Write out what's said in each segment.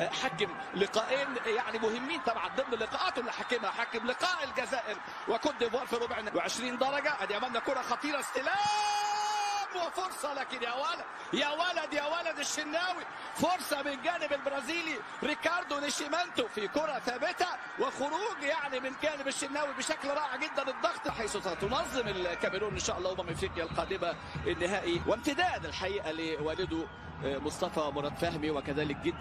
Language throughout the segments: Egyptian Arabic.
حكم لقاءين يعني مهمين طبعا ضمن لقاءاته اللي حكمها حكم لقاء الجزائر وكوت ديفوار في ربع و20 درجه ادي امامنا كره خطيره استلام وفرصه لكن يا ولد يا ولد يا ولد الشناوي فرصه من جانب البرازيلي ريكاردو نيشيمانتو في كره ثابته وخروج يعني من جانب الشناوي بشكل رائع جدا الضغط حيث ستنظم الكاميرون ان شاء الله امم افريقيا القادمه النهائي وامتداد الحقيقه لوالده مصطفى مراد فهمي وكذلك جد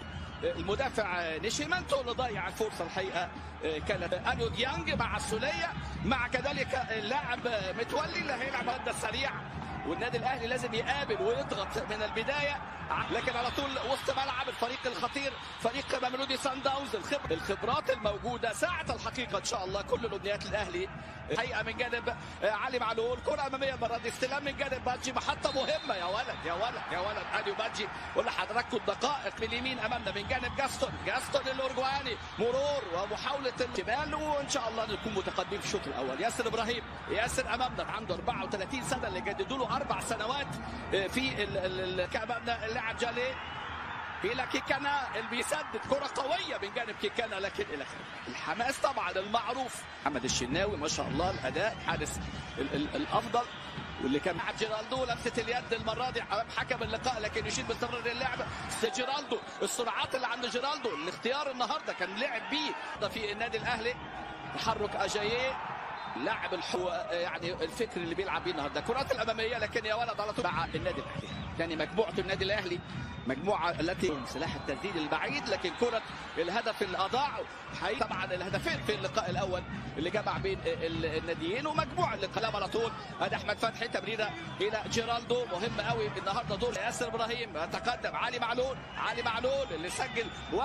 المدافع نيشيمانتو اللي ضيع الفرصه الحقيقه كانت انيو ديانج مع السوليه مع كذلك اللاعب متولي اللي هيلعب هذا السريع والنادي الاهلي لازم يقابل ويضغط من البدايه لكن على طول وسط ملعب الفريق الخطير فريق ماملودي سان داونز الخبر الخبرات الموجوده ساعه الحقيقه ان شاء الله كل الامنيات الاهلي حقيقه من جانب علي معلول كره اماميه المره دي استلام من جانب بادجي محطه مهمه يا ولد يا ولد يا ولد اديو بادجي قول لحضراتكم الدقائق باليمين امامنا من جانب جاستون جاستون الاورجواني مرور ومحاوله الشمال وان شاء الله نكون متقدمين في الشوط الاول ياسر ابراهيم ياسر امامنا عنده 34 سنه اللي جددوا له اربع سنوات في امامنا اللاعب جالي الى كيكانا اللي بيسدد كره قويه من جانب كيكانا لكن الى الحماس طبعا المعروف محمد الشناوي ما شاء الله الاداء حارس ال ال الافضل واللي كان مع جيرالدو لمسه اليد المره دي امام حكم اللقاء لكن يشيد باستمرار اللعب جيرالدو السرعات اللي عند جيرالدو الاختيار النهارده كان لعب بيه في النادي الاهلي تحرك اجاييه لاعب الحو يعني الفكر اللي بيلعب بيه النهارده كرات الاماميه لكن يا ولد على طول مع النادي الاهلي يعني مجموعه النادي الاهلي مجموعه التي سلاح التسديد البعيد لكن كره الهدف اللي اضاعه طبعا الهدفين في اللقاء الاول اللي جمع بين الناديين ومجموعه اللقاء على طول ادي احمد فتحي تمريره الى جيرالدو مهم قوي النهارده دور ياسر ابراهيم تقدم علي معلول علي معلول اللي سجل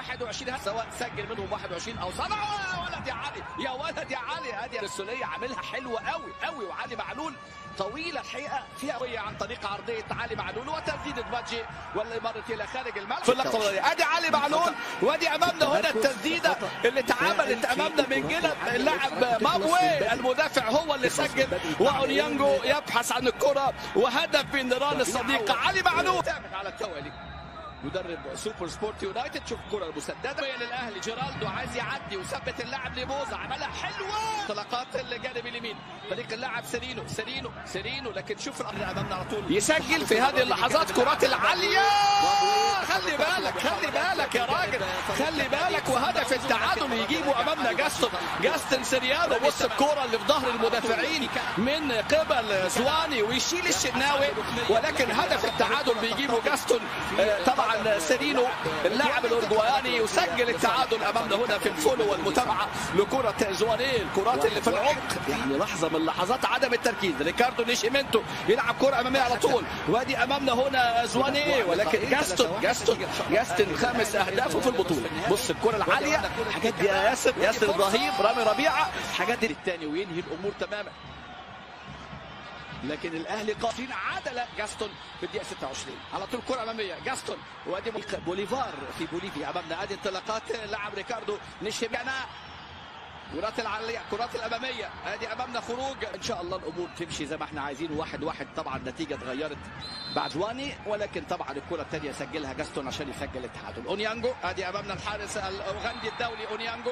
21 سواء سجل منهم 21 او صنع يا ولد يا علي يا ولد يا علي هذه السوليه عاملها حلوه قوي قوي وعلي معلول طويله الحقيقه فيها قويه عن طريق عرضيه علي معلول وتسديد بادجي واللي مرت الى خارج الملعب في اللقطه دي ادي علي معلول وادي امامنا هنا التسديده اللي اتعملت امامنا من جنب اللاعب مابوي المدافع هو اللي سجل واونيانجو يبحث عن الكره وهدف من نيران الصديقه علي معلول على التوالي مدرب سوبر سبورت يونايتد شوف الكره المسدده للاهلي جيرالدو عايز يعدي وثبت اللاعب لبوزا عملها حلوه انطلاقات الجانب اليمين فريق اللاعب سيرينو سيرينو سيرينو لكن شوف الامر امامنا على طول يسجل في هذه اللحظات كرات العاليه خلي بالك خلي بالك يا راجل خلي بالك وهدف التعادل يجيبه امامنا جاستون جاستن سيريانو بص الكوره اللي في ظهر المدافعين من قبل زواني ويشيل الشناوي ولكن هدف التعادل بيجيبه جاستون طبعا سيرينو اللاعب الاورجواياني يسجل التعادل امامنا هنا في الفولو والمتابعه لكره زواني الكرات اللي في العمق يعني لحظه من لحظات عدم التركيز ريكاردو نيشيمنتو يلعب كره اماميه على طول وادي امامنا هنا زواني ولكن جاستون جاستون جاستون خامس اهدافه في البطوله بص الكره العاليه حاجات دي يا ياسر ياسر ابراهيم رامي ربيعه حاجات دي الثاني وينهي الامور تماما لكن الاهلي قاصين عدل جاستون في الدقيقه 26 على طول كره اماميه جاستون وادي بوليفار في بوليفيا امامنا ادي انطلاقات لاعب ريكاردو نيشيمانا كرات العاليه كرات الاماميه ادي امامنا خروج ان شاء الله الامور تمشي زي ما احنا عايزين واحد واحد طبعا النتيجه اتغيرت بعد جواني ولكن طبعا الكره الثانيه سجلها جاستون عشان يسجل التعادل اونيانجو ادي امامنا الحارس الاوغندي الدولي اونيانجو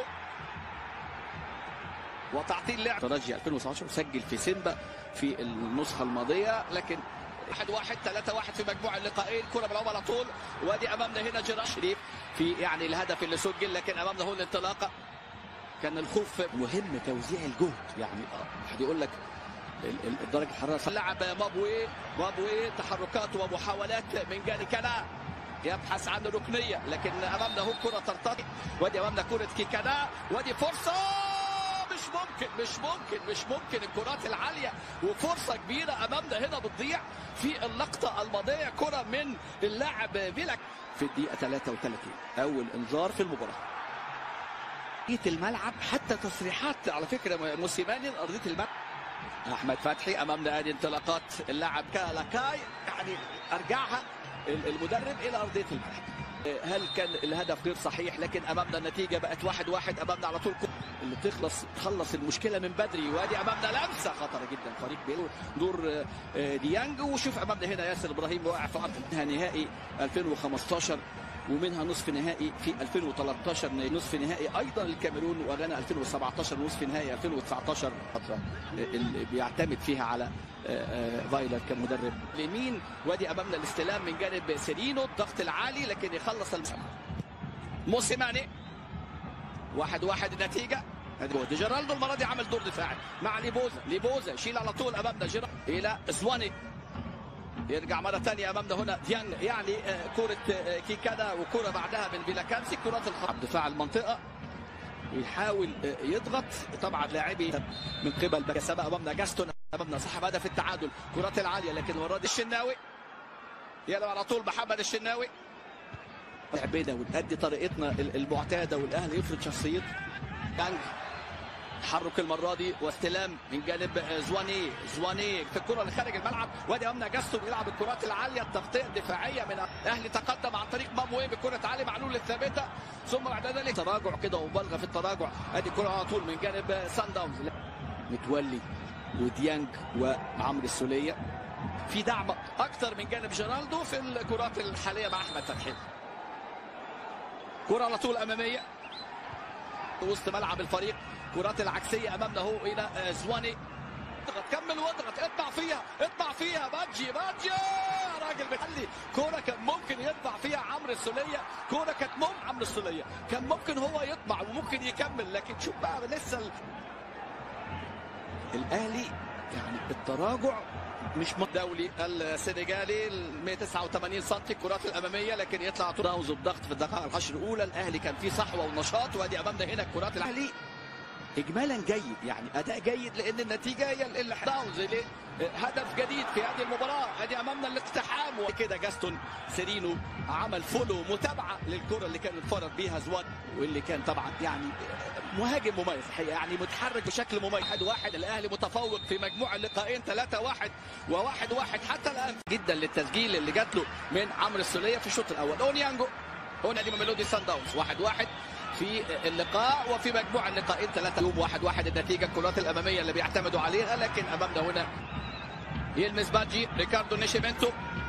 وتعطيل لعب ترجي 2019 سجل في سيمبا في النسخه الماضيه لكن واحد واحد ثلاثة واحد في مجموع اللقاءين كرة بالعوم على طول وادي امامنا هنا جيرار شريف في يعني الهدف اللي سجل لكن امامنا هو الانطلاقه كان الخوف مهم توزيع الجهد يعني واحد يقول لك درجه الحراره لعب مابوي مابوي تحركات ومحاولات من جاني كانا يبحث عن ركنيه لكن امامنا هو كره ترتقي وادي امامنا كره كيكانا وادي فرصه مش ممكن مش ممكن مش ممكن الكرات العاليه وفرصه كبيره امامنا هنا بتضيع في اللقطه الماضيه كره من اللاعب بيلك في الدقيقه 33 اول انذار في المباراه ارضيه الملعب حتى تصريحات على فكره موسيماني ارضيه الملعب احمد فتحي امامنا ادي انطلاقات اللاعب كالاكاي يعني ارجعها المدرب الى ارضيه الملعب هل كان الهدف غير صحيح لكن امامنا النتيجه بقت واحد واحد امامنا على طول اللي تخلص تخلص المشكله من بدري وادي امامنا لمسه خطره جدا فريق بيقول دور ديانج وشوف امامنا هنا ياسر ابراهيم واقع في ارض نهائي 2015 ومنها نصف نهائي في 2013 نصف نهائي ايضا الكاميرون وغانا 2017 ونصف نهائي 2019 فتره اللي بيعتمد فيها على فايلر كمدرب اليمين وادي امامنا الاستلام من جانب سيرينو الضغط العالي لكن يخلص المسام موسيماني واحد واحد النتيجه دي جيرالدو المره دي عمل دور دفاعي مع ليبوزا ليبوزا يشيل على طول امامنا جيرالدو الى زواني يرجع مرة ثانية أمامنا هنا ديانج يعني كرة كيكادا وكرة بعدها من فيلاكانسي كرات الخط دفاع المنطقة ويحاول يضغط طبعا لاعبي من قبل بكسبة أمامنا جاستون أمامنا صاحب هدف التعادل كرات العالية لكن المرة دي الشناوي يلا على طول محمد الشناوي لعبنا وتأدي طريقتنا المعتادة والأهلي يفرض شخصيته ديانج تحرك المره دي واستلام من جانب زواني زواني في الكره اللي خارج الملعب وادي امامنا جاستون يلعب الكرات العاليه التغطيه الدفاعيه من الاهلي تقدم عن طريق ماموي بكره علي معلول الثابته ثم بعد ذلك تراجع كده ومبالغه في التراجع ادي الكره على طول من جانب سان داونز متولي وديانج وعمرو السوليه في دعم اكثر من جانب جيرالدو في الكرات الحاليه مع احمد فتحي كره على طول اماميه وسط ملعب الفريق كرات العكسيه امامنا هو الى زواني اضغط كمل واضغط اطبع فيها اطبع فيها بادجي بادجي راجل بتحلي كوره كان ممكن يطبع فيها عمرو السوليه كوره كانت ممكن عمرو السوليه كان ممكن هو يطبع وممكن يكمل لكن شوف بقى لسه ال... الاهلي يعني التراجع مش دولي السنغالي 189 سم الكرات الاماميه لكن يطلع داونز الضغط في الدقائق العشر الاولى الاهلي كان فيه صحوه ونشاط وادي امامنا هنا الكرات الاهلي اجمالا جيد يعني اداء جيد لان النتيجه هي اللي داونز هدف جديد في هذه المباراه ادي امامنا الاقتحام وكده جاستون سيرينو عمل فولو متابعه للكره اللي كان انفرد بيها زوان واللي كان طبعا يعني مهاجم مميز يعني متحرك بشكل مميز واحد واحد الاهلي متفوق في مجموع اللقاءين 3 1 وواحد واحد حتى الان جدا للتسجيل اللي جات له من عمرو السوليه في الشوط الاول اونيانجو هنا دي ميلودي سان داونز واحد واحد في اللقاء وفي مجموع اللقاءين ثلاثة يوم واحد واحد النتيجة الكرات الأمامية اللي بيعتمدوا عليها لكن أمامنا هنا يلمس بادجي ريكاردو نيشيمنتو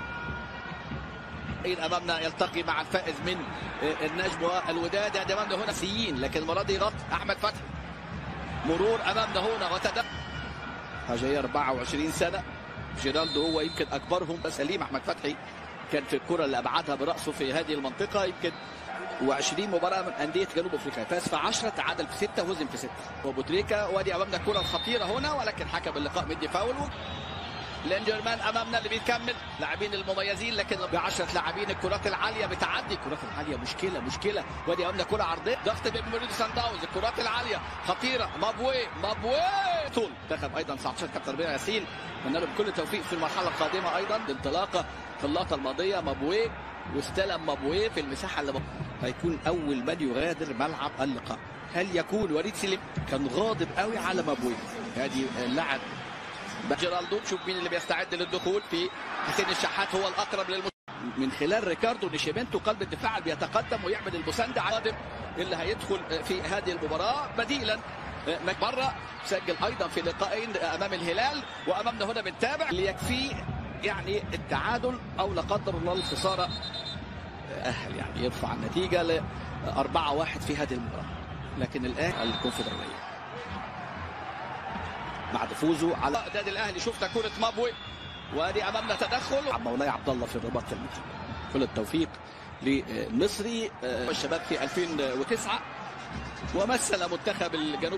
امامنا يلتقي مع الفائز من النجم والوداد هذا امامنا هنا سيين لكن المره دي رد احمد فتحي مرور امامنا هنا وتدخل حاجه 24 سنه جيرالدو هو يمكن اكبرهم سليم احمد فتحي كان في الكره اللي ابعدها براسه في هذه المنطقه يمكن و20 مباراه من انديه جنوب افريقيا فاز في 10 تعادل في 6 وهزم في 6 وبوتريكا وادي امامنا الكره الخطيره هنا ولكن حكم اللقاء مدي فاول لينجرمان امامنا اللي بيكمل لاعبين المميزين لكن ب 10 لاعبين الكرات العاليه بتعدي الكرات العاليه مشكله مشكله وادي امامنا كره عرضيه ضغط من مولود سان داونز الكرات العاليه خطيره مابوي مابوي طول دخل ايضا 19 كابتن ربيع ياسين اتمنى له بكل التوفيق في المرحله القادمه ايضا انطلاقه في اللقطه الماضيه مابوي واستلم مابوي في المساحه اللي هيكون اول من يغادر ملعب اللقاء هل يكون وليد سليم كان غاضب قوي على مابوي هذه اللاعب جيرالدو تشوف مين اللي بيستعد للدخول في حسين الشحات هو الاقرب للمس... من خلال ريكاردو نيشيمنتو قلب الدفاع بيتقدم ويعمل المسانده على اللي هيدخل في هذه المباراه بديلا بره سجل ايضا في لقاءين امام الهلال وامامنا هنا بنتابع ليكفيه يعني التعادل او لا قدر الله الخساره اهل يعني يرفع النتيجه ل 4 1 في هذه المباراه لكن الان الكونفدراليه بعد فوزه على النادي الاهلي شفنا كره مابوي وادي امامنا تدخل عم مولاي عبد الله في الرباط المتين كل التوفيق للمصري والشباب في 2009 ومثل منتخب الجنوب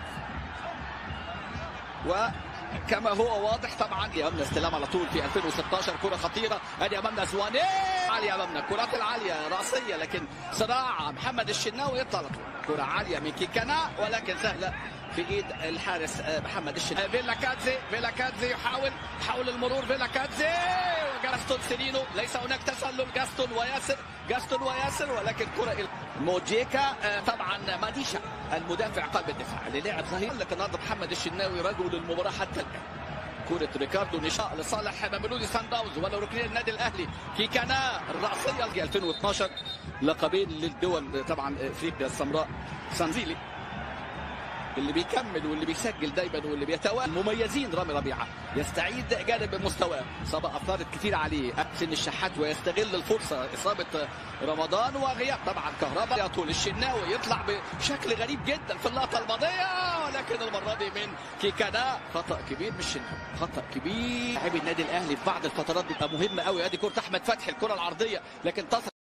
وكما هو واضح طبعا امامنا استلام على طول في 2016 كره خطيره ادي امامنا زواني عاليه امامنا الكرات العاليه راسيه لكن صراع محمد الشناوي يطلع على طول كره عاليه من كيكانا ولكن سهله في ايد الحارس محمد الشناوي فيلا كاتزي فيلا كاتزي يحاول يحاول المرور فيلا كاتزي وجاستون سيرينو ليس هناك تسلل جاستون وياسر جاستون وياسر ولكن كره موجيكا طبعا ماديشا المدافع قلب الدفاع اللي لعب ظهير لكن النهارده محمد الشناوي رجل المباراه حتى الان كرة ريكاردو نشاء لصالح ماملودي سان داونز ولا ركنين النادي الاهلي كيكانا الراسيه 2012 لقبين للدول طبعا افريقيا السمراء سانزيلي اللي بيكمل واللي بيسجل دايما واللي بيتوالى المميزين رامي ربيعه يستعيد جانب من مستواه اصابه اثرت كتير عليه سن الشحات ويستغل الفرصه اصابه رمضان وغياب طبعا كهرباء يطول الشناوي يطلع بشكل غريب جدا في اللقطه الماضيه ولكن المره دي من كيكانا خطا كبير مش الشناوي خطا كبير لاعبي النادي الاهلي في بعض الفترات بتبقى مهمه قوي ادي كره احمد فتحي الكره العرضيه لكن تصل